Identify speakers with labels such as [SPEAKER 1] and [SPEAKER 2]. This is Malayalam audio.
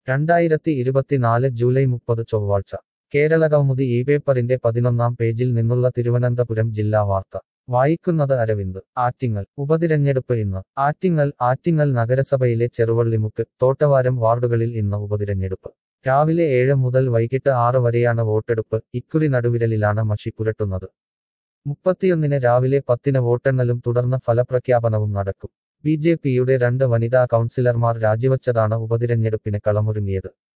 [SPEAKER 1] രണ്ടായിരത്തി ഇരുപത്തിനാല് ജൂലൈ മുപ്പത് ചൊവ്വാഴ്ച കേരളകൗമുദി ഈ പേപ്പറിന്റെ പതിനൊന്നാം പേജിൽ നിന്നുള്ള തിരുവനന്തപുരം ജില്ലാ വാർത്ത വായിക്കുന്നത് അരവിന്ദ് ആറ്റിങ്ങൽ ഉപതിരഞ്ഞെടുപ്പ് ഇന്ന് ആറ്റിങ്ങൽ ആറ്റിങ്ങൽ നഗരസഭയിലെ ചെറുവള്ളിമുക്ക് തോട്ടവാരം വാർഡുകളിൽ ഇന്ന് ഉപതിരഞ്ഞെടുപ്പ് രാവിലെ ഏഴ് മുതൽ വൈകിട്ട് ആറ് വരെയാണ് വോട്ടെടുപ്പ് ഇക്കുറി നടുവിരലിലാണ് മഷി പുരട്ടുന്നത് മുപ്പത്തിയൊന്നിന് രാവിലെ പത്തിന് വോട്ടെണ്ണലും തുടർന്ന് ഫലപ്രഖ്യാപനവും നടക്കും ബി ജെ പിയുടെ രണ്ട് വനിതാ കൗൺസിലർമാർ രാജിവച്ചതാണ് ഉപതിരഞ്ഞെടുപ്പിന് കളമൊരുങ്ങിയത്